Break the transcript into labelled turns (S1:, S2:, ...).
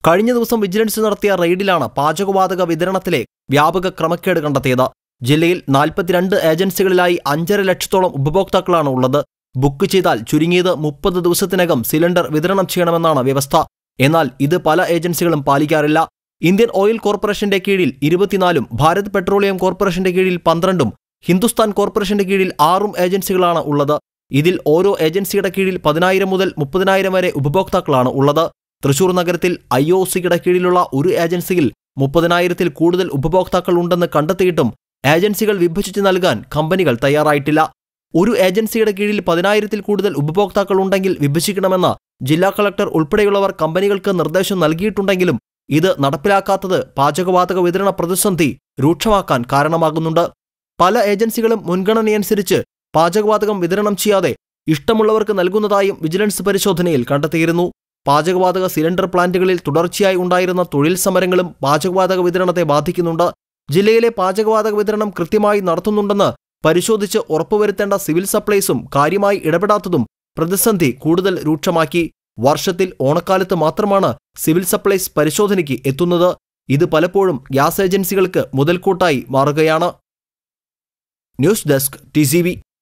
S1: കഴിഞ്ഞ ദിവസം വിജിലൻസ് നടത്തിയ റെയ്ഡിലാണ് പാചകവാതക വിതരണത്തിലെ വ്യാപക ക്രമക്കേട് കണ്ടെത്തിയത് ജില്ലയിൽ നാൽപ്പത്തിരണ്ട് ഏജൻസികളിലായി അഞ്ചര ലക്ഷത്തോളം ഉപഭോക്താക്കളാണ് ഉള്ളത് ബുക്ക് ചെയ്താൽ ചുരുങ്ങിയത് മുപ്പത് ദിവസത്തിനകം സിലിണ്ടർ വിതരണം ചെയ്യണമെന്നാണ് വ്യവസ്ഥ എന്നാൽ ഇത് പല ഏജൻസികളും പാലിക്കാറില്ല ഇന്ത്യൻ ഓയിൽ കോർപ്പറേഷന്റെ കീഴിൽ ഇരുപത്തിനാലും ഭാരത് പെട്രോളിയം കോർപ്പറേഷന്റെ കീഴിൽ പന്ത്രണ്ടും ഹിന്ദുസ്ഥാൻ കോർപ്പറേഷന്റെ കീഴിൽ ആറും ഏജൻസികളാണ് ഉള്ളത് ഇതിൽ ഓരോ ഏജൻസിയുടെ കീഴിൽ പതിനായിരം മുതൽ മുപ്പതിനായിരം വരെ ഉപഭോക്താക്കളാണ് ഉള്ളത് തൃശൂർ നഗരത്തിൽ ഐ ഒ സിയുടെ കീഴിലുള്ള ഒരു ഏജൻസിയിൽ മുപ്പതിനായിരത്തിൽ കൂടുതൽ ഉപഭോക്താക്കൾ ഉണ്ടെന്ന് കണ്ടെത്തിയിട്ടും ഏജൻസികൾ വിഭജിച്ച് നൽകാൻ കമ്പനികൾ തയ്യാറായിട്ടില്ല ഒരു ഏജൻസിയുടെ കീഴിൽ പതിനായിരത്തിൽ കൂടുതൽ ഉപഭോക്താക്കൾ ഉണ്ടെങ്കിൽ വിഭജിക്കണമെന്ന് ജില്ലാ കളക്ടർ ഉൾപ്പെടെയുള്ളവർ കമ്പനികൾക്ക് നിർദ്ദേശം നൽകിയിട്ടുണ്ടെങ്കിലും ഇത് നടപ്പിലാക്കാത്തത് പാചകവാതക വിതരണ പ്രതിസന്ധി രൂക്ഷമാക്കാൻ കാരണമാകുന്നുണ്ട് പല ഏജൻസികളും മുൻഗണനയനുസരിച്ച് പാചകവാതകം വിതരണം ചെയ്യാതെ ഇഷ്ടമുള്ളവർക്ക് നൽകുന്നതായും വിജിലൻസ് പരിശോധനയിൽ കണ്ടെത്തിയിരുന്നു പാചകവാതക സിലിണ്ടർ പ്ലാന്റുകളിൽ തുടർച്ചയായി ഉണ്ടായിരുന്ന തൊഴിൽ സമരങ്ങളും പാചകവാതക വിതരണത്തെ ബാധിക്കുന്നുണ്ട് ജില്ലയിലെ പാചകവാതക വിതരണം കൃത്യമായി നടത്തുന്നുണ്ടെന്ന് പരിശോധിച്ച് ഉറപ്പുവരുത്തേണ്ട സിവിൽ സപ്ലൈസും കാര്യമായി ഇടപെടാത്തതും പ്രതിസന്ധി കൂടുതൽ രൂക്ഷമാക്കി വർഷത്തിൽ ഓണക്കാലത്ത് മാത്രമാണ് സിവിൽ സപ്ലൈസ് പരിശോധനയ്ക്ക് എത്തുന്നത് ഇത് പലപ്പോഴും ഗ്യാസ് ഏജൻസികൾക്ക് മുതൽക്കൂട്ടായി മാറുകയാണ് ന്യൂസ് ഡെസ്ക് ടി